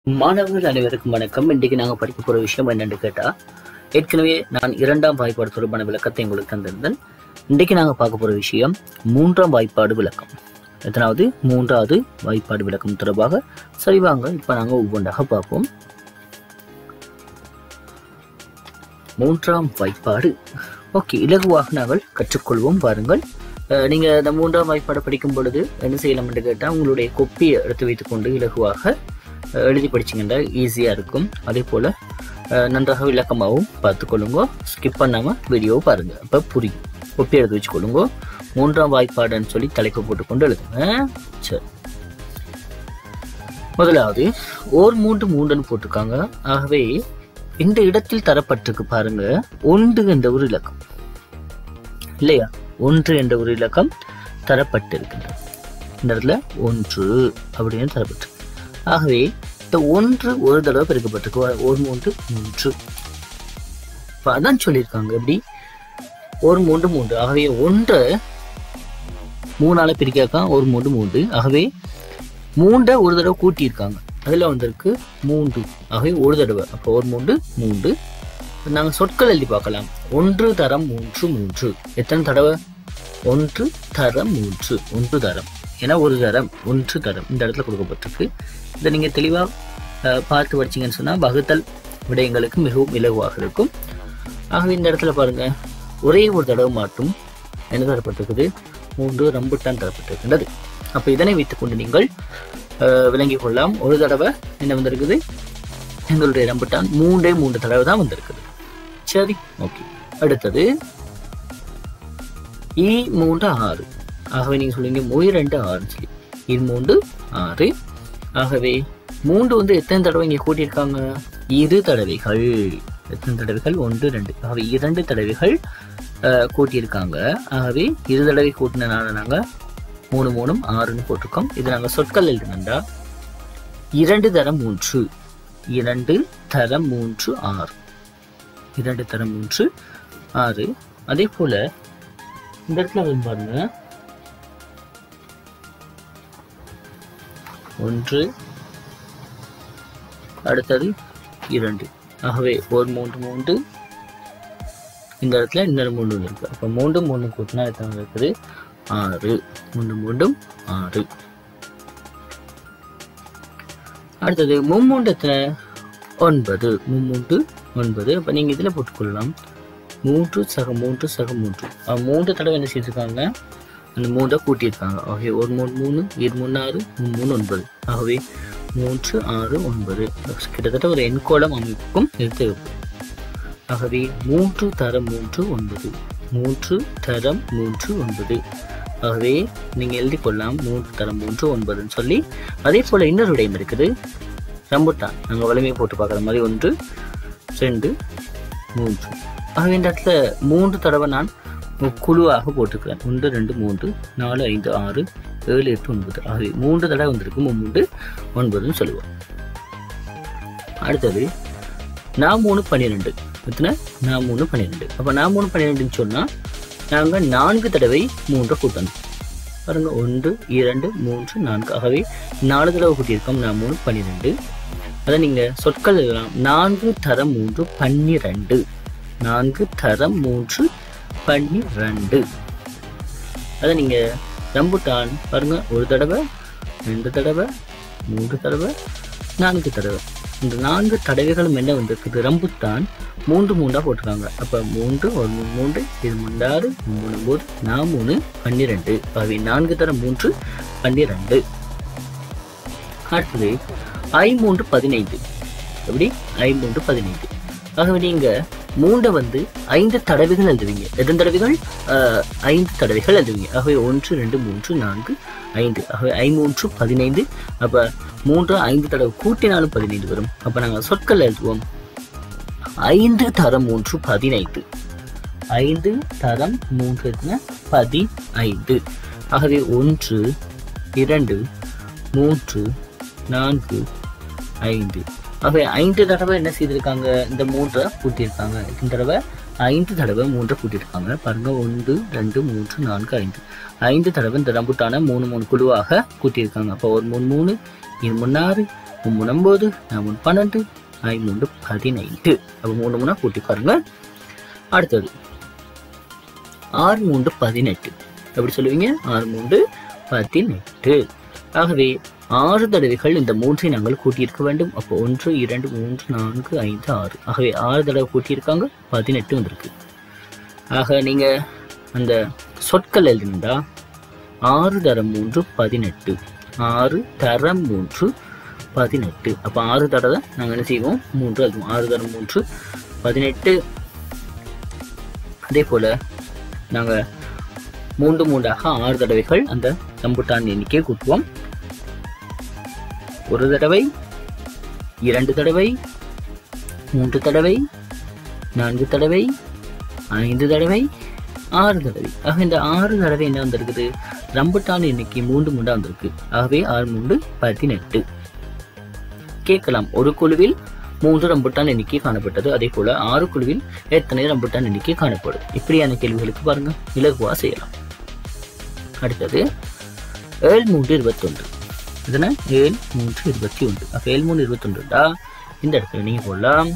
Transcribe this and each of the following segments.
மாணவர்கள் அனைவருக்கும் வணக்கம் இன்றைக்கு நாங்கள் படிக்க போகிற விஷயம் என்னன்னு கேட்டால் ஏற்கனவே நான் இரண்டாம் வாய்ப்பாடு தொடர்பான விளக்கத்தை உங்களுக்கு தந்திருந்தேன் இன்றைக்கு நாங்கள் பார்க்க போகிற விஷயம் மூன்றாம் வாய்ப்பாடு விளக்கம் எத்தனாவது மூன்றாவது வாய்ப்பாடு விளக்கம் தொடர்பாக சரி வாங்க இப்போ நாங்கள் ஒவ்வொன்றாக பார்ப்போம் மூன்றாம் வாய்ப்பாடு ஓகே இலகுவாக நாங்கள் கற்றுக்கொள்வோம் பாருங்கள் அஹ், நீங்க இந்த மூன்றாம் வாய்ப்பாடை படிக்கும் பொழுது என்ன செய்யலாம் என்று கேட்டால் உங்களுடைய கொப்பியை எடுத்து வைத்துக்கொண்டு இலகுவாக அஹ், எழுதி படிச்சீங்கன்னா ஈஸியா இருக்கும் அதே போல அஹ், நன்றாக விளக்கமாகவும் பார்த்துக்கொள்ளுங்க ஸ்கிப் பண்ணாம வீடியோ பாருங்க அப்ப புரியும் கொப்பி எடுத்து வச்சுக்கொள்ளுங்க மூன்றாம் வாய்ப்பாடுன்னு சொல்லி தலைப்பு போட்டுக்கொண்டு எழுதுங்க சரி முதலாவது ஓர் மூன்று மூன்றுன்னு போட்டிருக்காங்க ஆகவே இந்த இடத்தில் தரப்பட்டிருக்கு பாருங்க ஒன்று என்ற ஒரு இலக்கம் இல்லையா ஒன்று என்ற ஒரு இலக்கம் தரப்பட்டிருக்கின்றது இந்த இடத்துல ஒன்று அப்படின்னு தரப்பட்டிருக்கு ஆகவே இந்த ஒன்று ஒரு தடவை பெருக்கப்பட்டிருக்கு ஒரு- ஒரு மூன்று மூன்று இப்போ அதான் சொல்லியிருக்காங்க எப்படி ஒரு மூன்று மூன்று ஆகவே ஒன்றை மூணால பிரிக்காக்கா ஒரு மூன்று மூன்று ஆகவே மூன்றை ஒரு தடவை கூட்டியிருக்காங்க அதில் வந்திருக்கு மூன்று ஆகவே ஒரு தடவை அப்போ ஒரு மூன்று மூன்று நாங்கள் சொற்கள் எழுதி பார்க்கலாம் ஒன்று தரம் மூன்று மூன்று எத்தனை தடவை ஒன்று தரம் மூன்று ஒன்று தரம் ஏன்னா ஒரு தரம் ஒன்று தரம் இந்த இடத்துல கொடுக்கப்பட்டிருக்கு இதை நீங்கள் தெளிவாக பார்த்து படிச்சீங்கன்னு சொன்னால் வகுத்தல் விடயங்களுக்கு மிகவும் இலகுவாக இருக்கும் ஆகவே இந்த இடத்துல பாருங்க ஒரே ஒரு தடவை மட்டும் என்ன தரப்பட்டிருக்குது மூன்று ரம்புட்டான் தரப்பட்டிருக்கின்றது அப்போ இதனை வைத்துக்கொண்டு நீங்கள் அஹ், விளங்கிக் கொள்ளலாம் ஒரு தடவை என்ன வந்திருக்குது எங்களுடைய ரம்புட்டான் மூன்றே மூன்று தடவை தான் வந்திருக்குது சரி ஓகே அடுத்தது இ மூன்று ஆறு ஆகவே நீங்க சொல்லுங்க மொய் ரெண்டு ஆறுன்னு சொல்லி இ மூன்று ஆறு ஆகவே மூன்று வந்து எத்தனை தடவை இங்கே கூட்டியிருக்காங்க இரு தடவைகள் எத்தனை தடவைகள் ஒன்று ரெண்டு ஆகவே இரண்டு தடவைகள் அஹ், கூட்டியிருக்காங்க ஆகவே இரு தடவை கூட்டினனால நாங்கள் மூணு மூணும் ஆறுன்னு போட்டிருக்கோம் இது நாங்கள் சொற்கள் எழுதுனண்டா இரண்டு தரம் மூன்று இரண்டு தரம் மூன்று ஆறு இரண்டு தரம் மூன்று ஆறு அதே போல இந்த இடத்துல வந்து பாருங்க ஒன்று அடுத்தது இரண்டு ஆகவே ஒரு மூன்று மூன்று இந்த இடத்துல இன்னொரு மூன்று இருக்கு அப்போ மூன்று மூணு கூட்டினா எத்தனை இருக்குது ஆறு மூன்று மூன்றும் ஆறு அடுத்தது மும்மூன்று எத்தனை ஒன்பது மும்மூன்று ஒன்பது அப்போ நீங்கள் இதில் போட்டுக்கொள்ளலாம் மூன்று சக மூன்று சக மூன்று அஹ் மூன்று தடவை என்ன செய்திருக்காங்க அந்த மூன்றை கூட்டியிருக்காங்க ஆகவே ஒரு மூணு மூணு இரு மூணு ஆறு மூணு மூணு ஒன்பது ஆகவே மூன்று ஆறு ஒன்பது கிட்டத்தட்ட ஒரு எண்கோளம் அமைப்புக்கும் இது தேவைப்படும் ஆகவே மூன்று தரம் மூன்று ஒன்பது மூன்று தரம் மூன்று ஒன்பது ஆகவே நீங்கள் எழுதி கொள்ளலாம் மூன்று தரம் மூன்று ஒன்பதுன்னு சொல்லி அதே போல் இன்னொரு விடயம் இருக்குது ரம்புட்டான் நாங்கள் வலிமையை போட்டு பார்க்குற மாதிரி ஒன்று ரெண்டு மூன்று ஆகவே இந்த இடத்துல மூன்று தடவை நான் குழுவாக போட்டிருக்கிறேன் ஒன்று ரெண்டு மூன்று நாலு ஐந்து ஆறு ஏழு எட்டு ஒன்பது ஆகவே மூன்று தடவை வந்திருக்கு மூன்று ஒன்பதுன்னு சொல்லுவோம் அடுத்தது நான் மூணு பன்னிரெண்டு எத்தனை நான் மூணு பன்னிரெண்டு அப்போ நான் மூணு பன்னிரெண்டுன்னு சொன்னால் நாங்கள் நான்கு தடவை மூன்றை கூட்டணும் பாருங்க ஒன்று இரண்டு மூன்று நான்கு ஆகவே நாலு தடவை கூட்டியிருக்கோம் நான் மூணு பன்னிரெண்டு அதை நீங்கள் சொற்கள் எழுதலாம் நான்கு தரம் மூன்று பன்னிரெண்டு நான்கு தரம் மூன்று பன்னிரெண்டு அதை நீங்கள் ரம்புட்டான் பாருங்க ஒரு தடவை ரெண்டு தடவை மூன்று தடவை நான்கு தடவை இந்த நான்கு தடவைகளும் என்ன வந்திருக்குது ரம்புத்தான் மூன்று மூன்றா போட்டிருக்காங்க அப்போ மூன்று ஒரு மூணு மூன்று இது மூன்றாறு மூணு மூணு நான் மூணு பன்னிரெண்டு ஆகவே நான்கு தரம் மூன்று பன்னிரெண்டு அடுத்தது ஐ மூன்று பதினைந்து எப்படி ஐ மூன்று பதினைந்து ஆகவே நீங்க மூண்டை வந்து ஐந்து தடவைகள் எழுதுவீங்க எத்தனை தடவைகள் ஆஹ், ஐந்து தடவைகள் எழுதுவீங்க ஆகவே ஒன்று ரெண்டு மூன்று நான்கு ஐந்து ஆகவே ஐ மூன்று பதினைந்து அப்ப மூன்று ஐந்து தடவை கூட்டினாலும் பதினைந்து வரும் அப்ப நாங்க சொற்கள் எழுதுவோம் ஐந்து தரம் மூன்று பதினைந்து ஐந்து தரம் மூன்று எத்தனை? பதினைந்து ஆகவே ஒன்று இரண்டு மூன்று நான்கு ஐந்து ஆகவே ஐந்து தடவை என்ன செய்திருக்காங்க இந்த மூன்றை கூட்டியிருக்காங்க இந்த தடவை ஐந்து தடவை மூன்றை கூட்டியிருக்காங்க பாருங்க ஒன்று ரெண்டு மூன்று நான்கு ஐந்து ஐந்து தடவை இந்த ரம்புட்டான மூணு மூணு குழுவாக கூட்டியிருக்காங்க அப்போ ஒரு மூணு மூணு இது மூணு ஆறு மூணு ஒன்பது நான் மூணு பன்னெண்டு ஐ மூன்று பதினைந்து அப்போ மூணு மூணா கூட்டி பாருங்க அடுத்தது ஆறு மூன்று பதினெட்டு எப்படி சொல்லுவீங்க ஆறு மூன்று பதினெட்டு ஆகவே ஆறு தடவைகள் இந்த மூன்றை நாங்கள் கூட்டியிருக்க வேண்டும் அப்போ ஒன்று இரண்டு மூன்று நான்கு ஐந்து ஆறு ஆகவே ஆறு தடவை கூட்டியிருக்காங்க பதினெட்டு வந்திருக்கு ஆக நீங்க அந்த சொற்கள் எழுதினா ஆறு தரம் மூன்று பதினெட்டு ஆறு தரம் மூன்று பதினெட்டு அப்போ ஆறு தடவை நாங்கள் என்ன செய்வோம் மூன்று எழுதுவோம் ஆறு தரம் மூன்று பதினெட்டு அதே போல நாங்கள் மூன்று மூன்றாக ஆறு தடவைகள் அந்த ரம்புட்டான் எண்ணிக்கையை கூட்டுவோம் ஒரு தடவை இரண்டு தடவை மூன்று தடவை நான்கு தடவை ஐந்து தடவை ஆறு தடவை ஆக இந்த ஆறு தடவை என்ன வந்திருக்குது ரம்புட்டான் எண்ணிக்கை மூன்று மூன்றா வந்திருக்கு ஆகவே ஆறு மூன்று பதினெட்டு கேட்கலாம் ஒரு குழுவில் மூன்று ரம்புட்டான் எண்ணிக்கை காணப்பட்டது அதே போல ஆறு குழுவில் எத்தனை ரம்புட்டான் எண்ணிக்கை காணப்படும் இப்படியான கேள்விகளுக்கு பாருங்க இலகுவா செய்யலாம் அடுத்தது ஏழு மூன்று இருபத்தொன்று இதனை ஏழு மூன்று இருபத்தி ஒன்று அப்போ ஏழு மூணு இருபத்தொன்றுடா இந்த இடத்துல நீங்க போடலாம்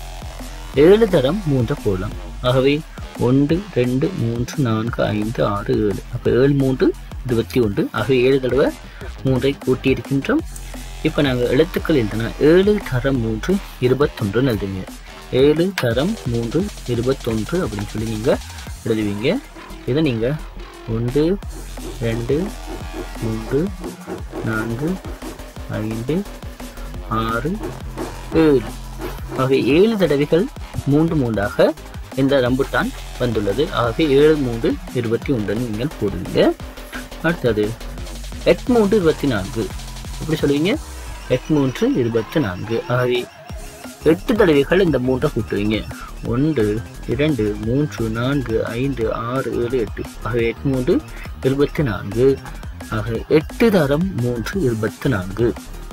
ஏழு தரம் மூன்றை போடலாம் ஆகவே ஒன்று ரெண்டு மூன்று நான்கு ஐந்து ஆறு ஏழு அப்போ ஏழு மூன்று இருபத்தி ஒன்று ஆகவே ஏழு தடவை மூன்றை கூட்டி இருக்கின்றோம் இப்போ நாங்கள் எழுத்துக்கள் எழுதினா ஏழு தரம் மூன்று இருபத்தொன்றுன்னு எழுதுவீங்க ஏழு தரம் மூன்று இருபத்தொன்று அப்படின்னு சொல்லி நீங்கள் எழுதுவீங்க இதை நீங்கள் ஒன்று ரெண்டு மூன்று நான்கு ஐந்து ஆறு ஏழு ஆகவே ஏழு தடவைகள் மூன்று மூன்றாக இந்த ரம்புட்டான் வந்துள்ளது ஆகவே ஏழு மூன்று இருபத்தி ஒன்றுன்னு நீங்கள் போடுவீங்க அடுத்தது எட் மூன்று இருபத்தி நான்கு எப்படி சொல்லுவீங்க எட் மூன்று இருபத்தி நான்கு ஆகவே எட்டு தடவைகள் இந்த மூன்றை கூட்டுவீங்க ஒன்று இரண்டு மூன்று நான்கு ஐந்து ஆறு ஏழு எட்டு ஆகவே எட்டு மூன்று இருபத்தி நான்கு ஆக எட்டு தரம் மூன்று இருபத்தி நான்கு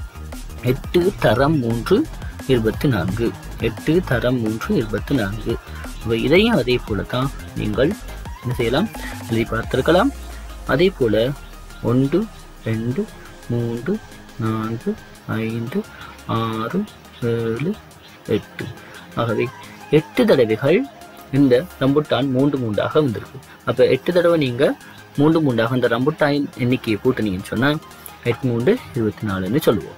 எட்டு தரம் மூன்று இருபத்தி நான்கு எட்டு தரம் மூன்று இருபத்தி நான்கு அப்ப இதையும் அதே போல தான் நீங்கள் என்ன செய்யலாம் எழுதி பார்த்திருக்கலாம் அதே போல ஒன்று ரெண்டு மூன்று நான்கு ஐந்து ஆறு ஏழு எட்டு ஆகவே எட்டு தடவைகள் இந்த ரம்புட்டான் மூன்று மூன்றாக வந்திருக்கு அப்ப எட்டு தடவை நீங்க மூன்று மூன்றாக அந்த ரம்புட்டாயின் எண்ணிக்கையை கூட்டினீங்கன்னு சொன்னா எட்டு மூன்று இருபத்தி நாலுன்னு சொல்லுவோம்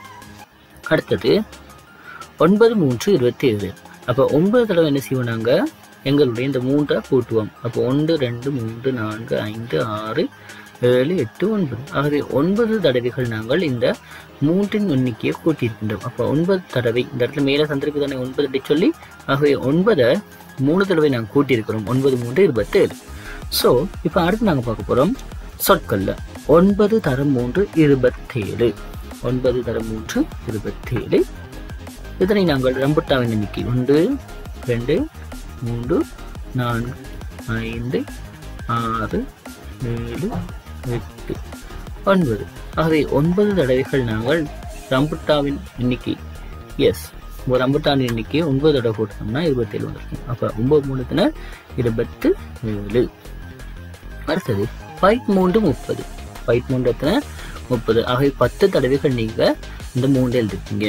அடுத்தது ஒன்பது மூன்று இருபத்தி ஏழு அப்போ ஒன்பது தடவை என்ன செய்வோம் நாங்க எங்களுடைய இந்த மூன்றை கூட்டுவோம் அப்போ ஒன்று ரெண்டு மூன்று நான்கு ஐந்து ஆறு ஏழு எட்டு ஒன்பது ஆகவே ஒன்பது தடவைகள் நாங்கள் இந்த மூன்றின் எண்ணிக்கையை கூட்டியிருக்கின்றோம் அப்போ ஒன்பது தடவை இந்த இடத்துல மேலே தந்திருக்கு தானே ஒன்பது அப்படி சொல்லி ஆகவே ஒன்பதை மூணு தடவை நாங்கள் கூட்டியிருக்கிறோம் ஒன்பது மூன்று இருபத்தேழு ஸோ இப்போ அடுத்து நாங்கள் பார்க்க போகிறோம் சொற்கள்ல ஒன்பது தரம் மூன்று இருபத்தேழு ஒன்பது தரம் மூன்று இருபத்தேழு இதனை நாங்கள் ரம்புட்டாவின் எண்ணிக்கை ஒன்று ரெண்டு மூன்று நான்கு ஐந்து ஆறு ஏழு எட்டு ஒன்பது ஆகவே ஒன்பது தடவைகள் நாங்கள் ரம்புட்டாவின் எண்ணிக்கை எஸ் ஒரு ரம்புட்டான் எண்ணிக்கை ஒன்பது தடவை போட்டோம்னா இருபத்தேழு வந்துருக்கும் அப்போ ஒன்பது மூணுத்துல இருபத்து ஏழு அடுத்தது பைட் மூன்று முப்பது பைட் மூன்று எத்தனை முப்பது ஆகவே பத்து தடவைகள் நீங்க இந்த மூன்று எழுதிருக்கீங்க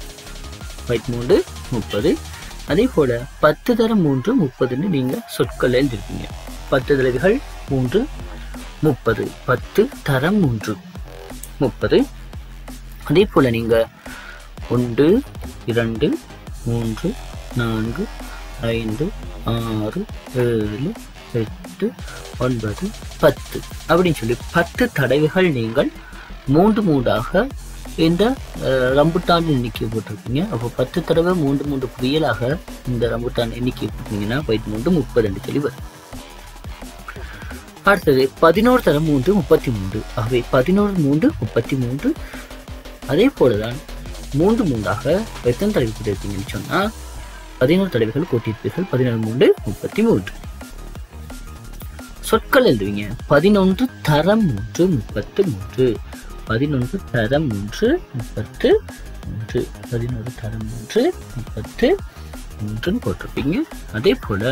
பைட் மூன்று முப்பது அதே போல பத்து தரம் மூன்று முப்பதுன்னு நீங்க சொற்கள் எழுதிருக்கீங்க பத்து தடவைகள் மூன்று முப்பது பத்து தரம் மூன்று முப்பது அதே போல நீங்க ஒன்று இரண்டு மூன்று நான்கு ஐந்து ஆறு ஏழு எட்டு ஒன்பது பத்து அப்படின்னு சொல்லி பத்து தடவைகள் நீங்கள் மூன்று மூன்றாக இந்த அஹ், ரம்புட்டான் எண்ணிக்கை போட்டிருக்கீங்க அப்போ பத்து தடவை மூன்று மூன்று புயலாக இந்த ரம்புட்டான் எண்ணிக்கை போட்டீங்கன்னா பயிற்சி மூன்று முப்பது ரெண்டு சொல்லி வரும் அடுத்தது பதினோரு தரம் மூன்று முப்பத்தி மூன்று ஆகவே பதினோரு மூன்று முப்பத்தி மூன்று அதே போலதான் மூன்று மூன்றாக எத்தனை தடவை கூட்டியிருக்கீங்கன்னு சொன்னா பதினோரு தடவைகள் கூட்டியிருப்பீர்கள் பதினோரு மூன்று முப்பத்தி மூன்று சொற்கள் எழுதுவீங்க பதினொன்று தரம் மூன்று முப்பத்து மூன்று பதினொன்று தரம் மூன்று முப்பத்து மூன்று பதினொரு தரம் மூன்று முப்பத்து மூன்றுன்னு போட்டிருப்பீங்க அதே போல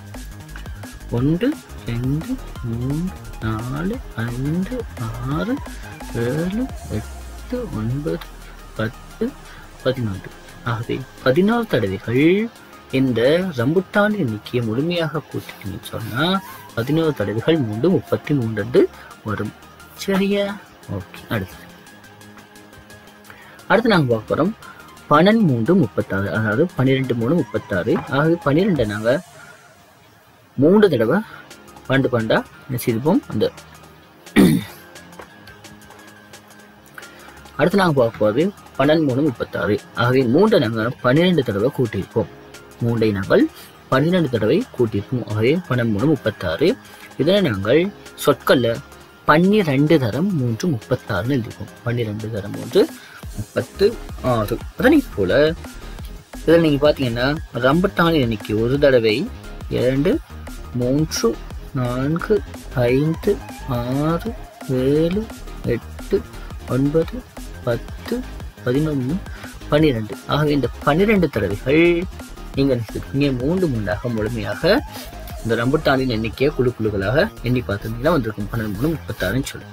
ஒன்று ரெண்டு மூணு நாலு ஐந்து ஆறு ஏழு எட்டு ஒன்பது பத்து பதினொன்று ஆகவே பதினாறு தடவைகள் இந்த ரம்புட்டான் எண்ணிக்கையை முழுமையாக கூட்டிட்டீங்கன்னு சொன்னா பதினோரு தடவைகள் மூன்று முப்பத்தி மூன்று வரும் சரியா ஓகே அடுத்து அடுத்து நாங்கள் பார்க்க போகிறோம் பன்னெண்டு மூன்று முப்பத்தாறு அதாவது பன்னிரெண்டு மூணு முப்பத்தாறு ஆகவே பன்னிரெண்டை நாங்கள் மூன்று தடவை பண்டு பண்டா என்ன செய்திருப்போம் அந்த அடுத்து நாங்கள் பார்க்க போகிறது பன்னெண்டு மூணு முப்பத்தாறு ஆகவே மூன்றை நாங்கள் பன்னிரெண்டு தடவை கூட்டியிருப்போம் மூன்றை நாங்கள் பன்னிரெண்டு தடவை கூட்டியிருப்போம் ஆகவே பன்னெண்டு மூணு முப்பத்தாறு இதனை நாங்கள் சொற்கல்ல பன்னிரெண்டு தரம் மூன்று முப்பத்தாறுன்னு எழுதிப்போம் பன்னிரெண்டு தரம் மூன்று முப்பத்து ஆறு அதனை போல இதில் நீங்கள் பார்த்தீங்கன்னா ரம்பட்டான் எண்ணிக்கை ஒரு தடவை இரண்டு மூன்று நான்கு ஐந்து ஆறு ஏழு எட்டு ஒன்பது பத்து பதினொன்று பன்னிரெண்டு ஆகவே இந்த பன்னிரெண்டு தடவைகள் நீங்கள் இங்கே மூன்று மூன்றாக முழுமையாக இந்த ரம்புட்டானின் எண்ணிக்கையை குழு குழுக்களாக எண்ணி பார்த்துருந்தீங்கன்னா வந்திருக்கும் பன்னெண்டு மூணு முப்பத்தாறுன்னு சொல்லி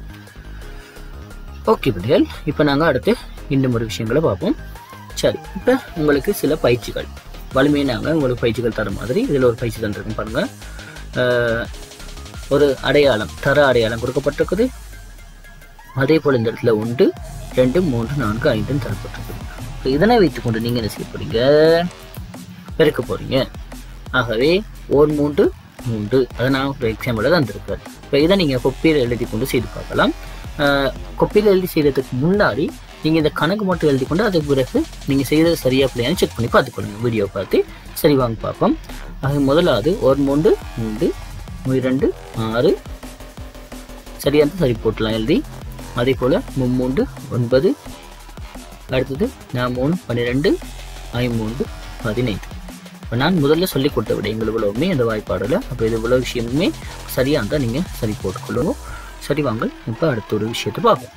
ஓகே பிள்ளைகள் இப்போ நாங்கள் அடுத்து இன்னும் ஒரு விஷயங்களை பார்ப்போம் சரி இப்போ உங்களுக்கு சில பயிற்சிகள் வலிமையை நாங்கள் உங்களுக்கு பயிற்சிகள் தர மாதிரி இதில் ஒரு பயிற்சி தந்துருக்கோம் பாருங்க ஆஹ், ஒரு அடையாளம் தர அடையாளம் கொடுக்கப்பட்டிருக்குது அதே போல் இந்த இடத்துல ஒன்று ரெண்டு மூன்று நான்கு ஐந்துன்னு தரப்பட்டிருக்குது இப்போ இதனை வைத்துக்கொண்டு நீங்கள் என்ன செய்ய போறீங்க பெருக்க போறீங்க ஆகவே ஓர் மூன்று மூன்று அதை நான் ஒரு எக்ஸாம்பிள் தந்திருக்காரு இப்போ இதை நீங்கள் கொப்பியில் எழுதி கொண்டு செய்து பார்க்கலாம் ஆஹ், கொப்பியில் எழுதி செய்கிறதுக்கு முன்னாடி நீங்கள் இந்த கணக்கு மட்டும் எழுதி கொண்டு அதுக்கு பிறகு நீங்கள் செய்கிறது சரியா பிள்ளையான்னு செக் பண்ணி பார்த்துக்கொள்ளுங்க வீடியோ பார்த்து சரி வாங்க பார்ப்போம் ஆக முதலாவது ஒரு மூன்று மூன்று இரண்டு ஆறு சரியாக சரி போட்டலாம் எழுதி அதே போல் மும்மூன்று ஒன்பது அடுத்தது நான் மூணு பன்னிரெண்டு ஐமூன்று பதினைந்து இப்போ நான் முதல்ல சொல்லி கொடுத்த விடயங்கள் இவ்வளவுமே அந்த வாய்ப்பாடில் அப்போ இது இவ்வளோ விஷயமுமே சரியாக இருந்தால் நீங்கள் சரி போட்டுக்கொள்ளணும் சரி வாங்க இப்போ அடுத்த ஒரு விஷயத்தை பார்ப்போம்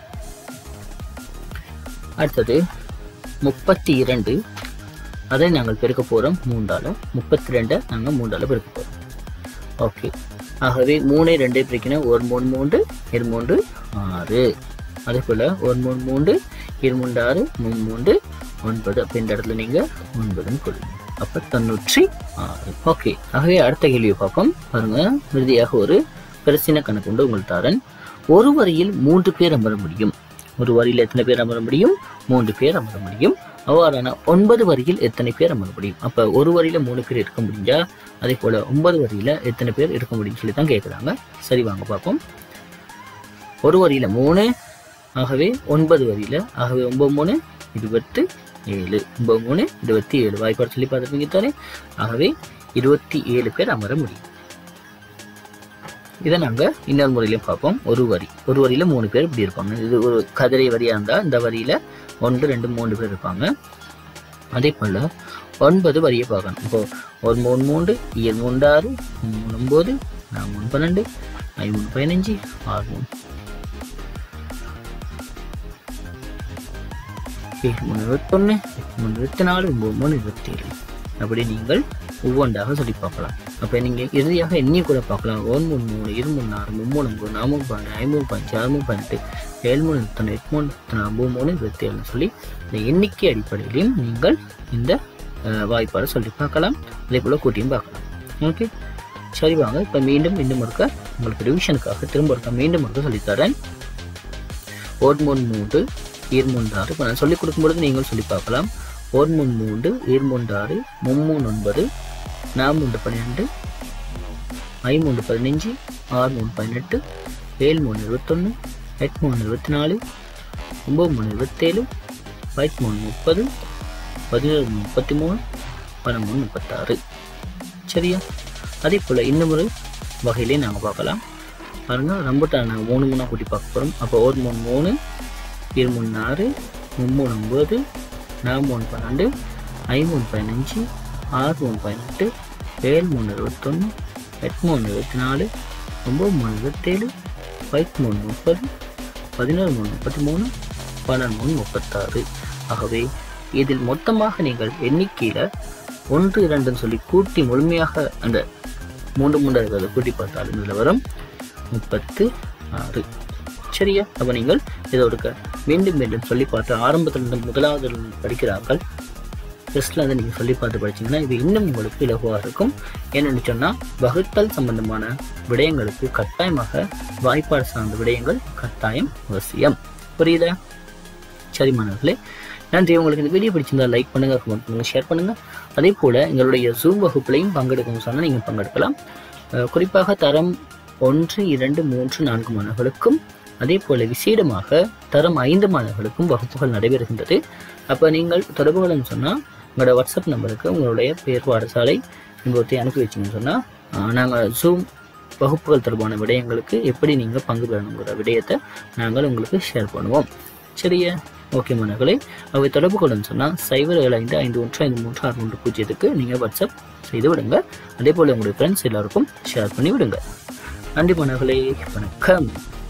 அடுத்தது முப்பத்தி இரண்டு அதை நாங்கள் பெருக்க போகிறோம் மூன்றால் முப்பத்தி ரெண்டை நாங்கள் மூன்றால் பெருக்க போகிறோம் ஓகே ஆகவே மூணை ரெண்டை பிரிக்கணும் ஒரு மூணு மூன்று இரு மூன்று ஆறு அதே போல் ஒரு மூணு மூன்று இரு மூன்று ஆறு மூணு மூன்று ஒன்பது அப்போ இந்த இடத்துல நீங்கள் ஒன்பதுன்னு கொடுங்க அப்போ தொண்ணூற்றி ஆறு ஓகே ஆகவே அடுத்த கேள்வியை பார்ப்போம் பாருங்க இறுதியாக ஒரு பிரச்சனை கணக்கு உண்டு உங்கள் தாரன் ஒரு வரியில் மூன்று பேர் அமர முடியும் ஒரு வரியில் எத்தனை பேர் அமர முடியும் மூன்று பேர் அமர முடியும் அவ்வாறான ஒன்பது வரியில் எத்தனை பேர் அமர முடியும் அப்ப ஒரு வரியில மூணு பேர் இருக்க முடிஞ்சா அதே போல ஒன்பது வரியில எத்தனை பேர் இருக்க முடியும் சொல்லி தான் கேட்குறாங்க சரி வாங்க பார்ப்போம் ஒரு வரியில மூணு ஆகவே ஒன்பது வரியில ஆகவே ஒன்பது மூணு இருபத்து ஏழு ஒன்பது மூணு இருபத்தி ஏழு வாய்ப்பாடு சொல்லி பார்த்துருப்பீங்க தானே ஆகவே இருபத்தி ஏழு பேர் அமர முடியும் இதை நாங்க இன்னொரு முறையிலையும் பார்ப்போம் ஒரு வரி ஒரு வரியில மூணு பேர் இப்படி இருப்பாங்க இது ஒரு கதிரை வரியா இருந்தா இந்த வரியில ஒன்று ரெண்டு மூணு பேர் இருப்பாங்க அதே போல ஒன்பது வரியை பார்க்கணும் இப்போ ஒரு மூணு மூன்று ஏழு மூன்று ஆறு மூணு ஒன்பது நாலு மூணு பன்னெண்டு ஐந்து மூணு பதினஞ்சு ஆறு மூணு ஏழு மூணு இருபத்தொன்று எட்டு மூணு இருபத்தி நாலு ஒம்பது மூணு இருபத்தி ஏழு அப்படி நீங்கள் ஒவ்வொன்றாக சொல்லி பார்க்கலாம் அப்போ நீங்கள் இறுதியாக எண்ணி கூட பார்க்கலாம் ஒன்று மூணு மூணு இரு மூணு நாலு மும்மூணு ஒம்பது நாலு மூணு பன்னெண்டு ஐம்பது பஞ்சு ஆறு மூணு பதினெட்டு ஏழு மூணு இருபத்தொன்று எட்டு மூணு இருபத்தி ஒம்பது மூணு இருபத்தி ஏழுன்னு சொல்லி இந்த எண்ணிக்கை அடிப்படையிலையும் நீங்கள் இந்த அஹ், வாய்ப்பாடை சொல்லி பார்க்கலாம் அதே போல் கூட்டியும் பார்க்கலாம் ஓகே சரி வாங்க இப்போ மீண்டும் மீண்டும் இருக்க உங்களுக்கு ரிவிஷனுக்காக திரும்ப இருக்க மீண்டும் இருக்க சொல்லித்தரேன் ஓர் மூணு மூன்று ஈர் மூன்று ஆறு இப்போ நான் சொல்லிக் கொடுக்கும்பொழுது நீங்கள் சொல்லி பார்க்கலாம் ஓர் மூணு மூன்று ஈர் மூன்று ஆறு மும்மூணு ஒன்பது நான் மூன்று பன்னிரெண்டு ஐ மூன்று பதினஞ்சு ஆறு மூணு பதினெட்டு ஏழு மூணு இருபத்தொன்று எட்டு மூணு இருபத்தி நாலு ஒம்பது மூணு இருபத்தேழு பத்து மூணு முப்பது பதினேழு மூணு முப்பத்தி மூணு பன்னெண்டு மூணு முப்பத்தாறு சரியா அதே போல் இன்னும் ஒரு வகையிலே நாங்கள் பார்க்கலாம் பாருங்க ரம்புட்டான் நாங்கள் மூணு மூணாக கூட்டி பார்க்க போகிறோம் அப்போ ஒரு மூணு மூணு இரு மூணு ஆறு மும்மூணு ஒம்பது நாலு மூணு பன்னெண்டு ஐ மூணு பதினஞ்சு ஆறு மூணு பதினெட்டு ஏழு மூணு இருபத்தொன்று எட்டு மூணு இருபத்தி நாலு ஒம்பது மூணு இருபத்தேழு பத்து மூணு முப்பது பதினோரு மூணு முப்பத்தி மூணு பன்னெண்டு மூணு முப்பத்தாறு ஆகவே இதில் மொத்தமாக நீங்கள் எண்ணிக்கையில் ஒன்று இரண்டுன்னு சொல்லி கூட்டி முழுமையாக அந்த மூன்று மூன்று இருக்கிறத கூட்டி பார்த்தாலும் இதில் வரும் முப்பத்து ஆறு சரியா அப்போ நீங்கள் இதோட மீண்டும் மீண்டும் சொல்லி பார்த்து ஆரம்பத்திலிருந்து முதலாவது படிக்கிறார்கள் டெஸ்ட்டில் வந்து நீங்கள் சொல்லி பார்த்து படிச்சீங்கன்னா இது இன்னும் உங்களுக்கு இலகுவாக இருக்கும் ஏன்னு சொன்னால் வகுத்தல் சம்பந்தமான விடயங்களுக்கு கட்டாயமாக வாய்ப்பாடு சார்ந்த விடயங்கள் கட்டாயம் அவசியம் புரியுதா சரி மாணவர்களே நன்றி உங்களுக்கு இந்த வீடியோ பிடிச்சிருந்தா லைக் பண்ணுங்க கமெண்ட் பண்ணுங்க ஷேர் பண்ணுங்க அதே போல எங்களுடைய ஜூம் வகுப்புலையும் பங்கெடுக்கணும் சொன்னால் நீங்கள் பங்கெடுக்கலாம் அஹ் குறிப்பாக தரம் ஒன்று இரண்டு மூன்று நான்கு மாணவர்களுக்கும் அதே போல விசேடமாக தரம் ஐந்து மாணவர்களுக்கும் வகுப்புகள் நடைபெறுகின்றது அப்போ நீங்கள் தொடர்புகள்னு சொன்னால் உங்களோட வாட்ஸ்அப் நம்பருக்கு உங்களுடைய பேர் பாடசாலை இவற்றை அனுப்பி வச்சிங்கன்னு சொன்னால் நாங்கள் ஜூம் வகுப்புகள் தொடர்பான விடயங்களுக்கு எப்படி நீங்கள் பங்கு பெறணுங்கிற விடயத்தை நாங்கள் உங்களுக்கு ஷேர் பண்ணுவோம் சரியா ஓகே மாணவர்களே அவை தொடர்பு கொள்ளுன்னு சொன்னால் சைபர் ஏழு ஐந்து ஐந்து ஒன்று ஐந்து மூன்று ஆறு மூன்று பூஜ்ஜியத்துக்கு நீங்கள் வாட்ஸ்அப் செய்து விடுங்க அதே போல் உங்களுடைய ஃப்ரெண்ட்ஸ் எல்லாருக்கும் ஷேர் பண்ணி விடுங்க நன்றி மாணவர்களே வணக்கம்